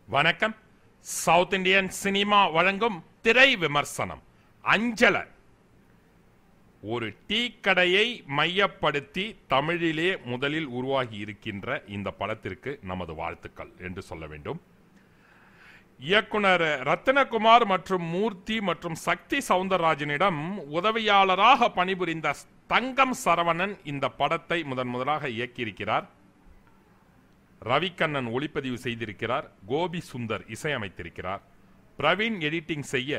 வணக்கம் south Indian cinema வழங்கும் திரை விமர்சனம் அஞ்சல ஒரு டீ கடையை மையப்படுத்தி தமிழிலே முதலில் உருவாகி இருக்கின்ற இந்த படத்திற்கு நமது வாழ்த்துக்கள் என்று சொல்ல வேண்டும் இயக்குனர் ரத்தினகுமார் மற்றும் மூர்த்தி மற்றும் சக்தி சவுந்தரராஜனிடம் உதவியாளராக பணிபுரிந்த தங்கம் சரவணன் இந்த படத்தை முதன் முதலாக இயக்கியிருக்கிறார் ரவிக்கண்ணன் ஒளிப்பதிவு செய்திருக்கிறார் கோபி சுந்தர் இசையமைத்திருக்கிறார் பிரவீன் எடிட்டிங் செய்ய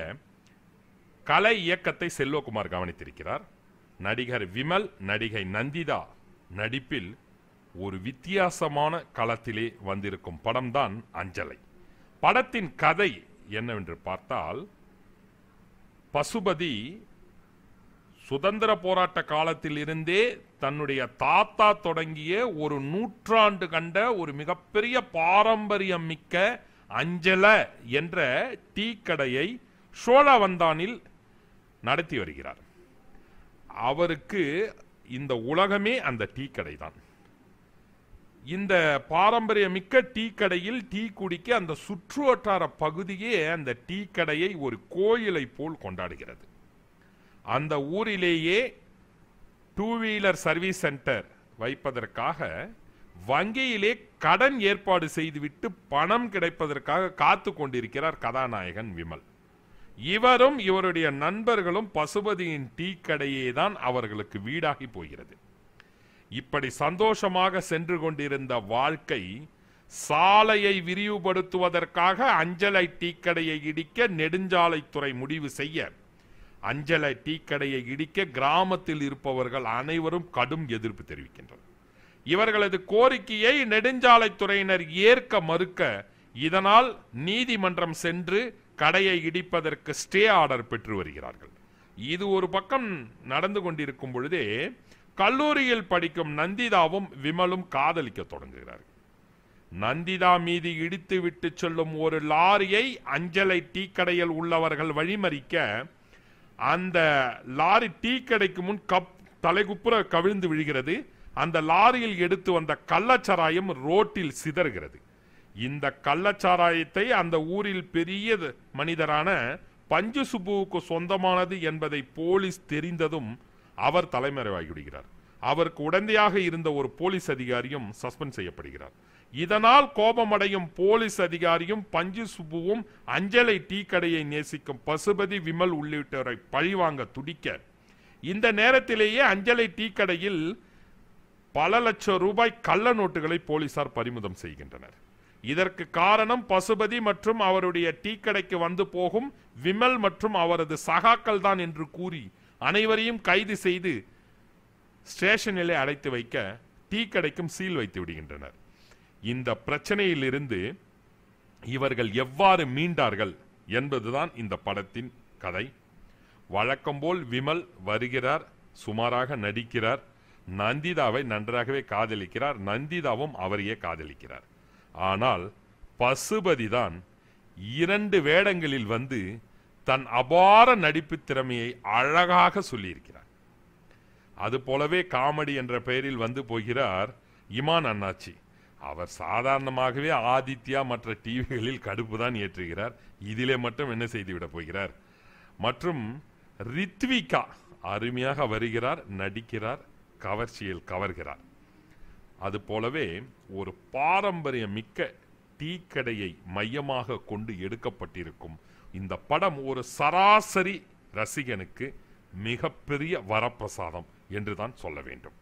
கலை இயக்கத்தை செல்வகுமார் கவனித்திருக்கிறார் நடிகர் விமல் நடிகை நந்திதா நடிப்பில் ஒரு வித்தியாசமான களத்திலே வந்திருக்கும் படம்தான் அஞ்சலை படத்தின் கதை என்னவென்று பார்த்தால் பசுபதி சுதந்திர போராட்ட காலத்தில் இருந்தே தன்னுடைய தாத்தா தொடங்கிய ஒரு நூற்றாண்டு கண்ட ஒரு மிகப்பெரிய பாரம்பரியம் மிக்க அஞ்சல என்ற டீ கடையை சோழவந்தானில் நடத்தி வருகிறார் அவருக்கு இந்த உலகமே அந்த டீ கடை தான் இந்த பாரம்பரியமிக்க டீ கடையில் டீ குடிக்க அந்த சுற்று வட்டார பகுதியே அந்த டீ கடையை ஒரு கோயிலை போல் கொண்டாடுகிறது அந்த ஊரிலேயே டூ வீலர் சர்வீஸ் சென்டர் வைப்பதற்காக வங்கியிலே கடன் ஏற்பாடு செய்துவிட்டு பணம் கிடைப்பதற்காக காத்து கொண்டிருக்கிறார் கதாநாயகன் விமல் இவரும் இவருடைய நண்பர்களும் பசுபதியின் டீ கடையே தான் அவர்களுக்கு வீடாகி போகிறது இப்படி சந்தோஷமாக சென்று கொண்டிருந்த வாழ்க்கை சாலையை விரிவுபடுத்துவதற்காக அஞ்சலை டீ கடையை இடிக்க நெடுஞ்சாலைத்துறை முடிவு செய்ய அஞ்சலை டீ கடையை இடிக்க கிராமத்தில் இருப்பவர்கள் அனைவரும் கடும் எதிர்ப்பு தெரிவிக்கின்றனர் இவர்களது கோரிக்கையை நெடுஞ்சாலைத்துறையினர் ஏற்க மறுக்க இதனால் நீதிமன்றம் சென்று கடையை இடிப்பதற்கு ஸ்டே ஆர்டர் பெற்று வருகிறார்கள் இது ஒரு பக்கம் நடந்து கொண்டிருக்கும் பொழுதே கல்லூரியில் படிக்கும் நந்திதாவும் விமலும் காதலிக்க தொடங்குகிறார்கள் நந்திதா மீது இடித்து விட்டு செல்லும் ஒரு லாரியை அஞ்சலை டீ கடையில் உள்ளவர்கள் வழிமறிக்க அந்த லாரி டீ கடைக்கு முன் கப் தலைகுப்புற கவிழ்ந்து விழுகிறது அந்த லாரியில் எடுத்து வந்த கள்ளச்சாராயம் ரோட்டில் சிதறுகிறது இந்த கள்ளச்சாராயத்தை அந்த ஊரில் பெரிய மனிதரான பஞ்சு சுப்புவுக்கு சொந்தமானது என்பதை போலீஸ் தெரிந்ததும் அவர் தலைமறைவாகிவிடுகிறார் அவருக்கு உடந்தையாக இருந்த ஒரு போலீஸ் அதிகாரியும் சஸ்பெண்ட் செய்யப்படுகிறார் இதனால் கோபமடையும் போலீஸ் அதிகாரியும் பஞ்சு சுப்புவும் அஞ்சலை டீ கடையை நேசிக்கும் பசுபதி விமல் உள்ளிட்டோரை பழிவாங்க துடிக்க இந்த நேரத்திலேயே அஞ்சலை டீ கடையில் பல லட்சம் ரூபாய் கள்ள நோட்டுகளை போலீசார் பறிமுதம் செய்கின்றனர் இதற்கு காரணம் பசுபதி மற்றும் அவருடைய டீ கடைக்கு வந்து போகும் விமல் மற்றும் அவரது சகாக்கள் தான் என்று கூறி அனைவரையும் கைது செய்து ஸ்டேஷனிலே அடைத்து வைக்க டீ கடைக்கும் சீல் வைத்து விடுகின்றனர் இந்த பிரச்சனையிலிருந்து இவர்கள் எவ்வாறு மீண்டார்கள் என்பதுதான் இந்த படத்தின் கதை வழக்கம்போல் விமல் வருகிறார் சுமாராக நடிக்கிறார் நந்திதாவை நன்றாகவே காதலிக்கிறார் நந்திதாவும் அவரையே காதலிக்கிறார் ஆனால் பசுபதிதான் இரண்டு வேடங்களில் வந்து தன் அபார நடிப்பு திறமையை அழகாக சொல்லியிருக்கிறார் அது போலவே காமெடி என்ற பெயரில் வந்து போகிறார் இமான் அண்ணாச்சி அவர் சாதாரணமாகவே ஆதித்யா மற்ற டிவிகளில் கடுப்பு தான் ஏற்றுகிறார் இதிலே மட்டும் என்ன செய்துவிட போகிறார் மற்றும் ரித்விகா அருமையாக வருகிறார் நடிக்கிறார் கவர்ச்சியில் கவர்கிறார் அது போலவே ஒரு பாரம்பரிய மிக்க டீ கடையை மையமாக கொண்டு எடுக்கப்பட்டிருக்கும் இந்த படம் ஒரு சராசரி ரசிகனுக்கு மிகப்பெரிய வரப்பிரசாதம் என்றுதான் சொல்ல வேண்டும்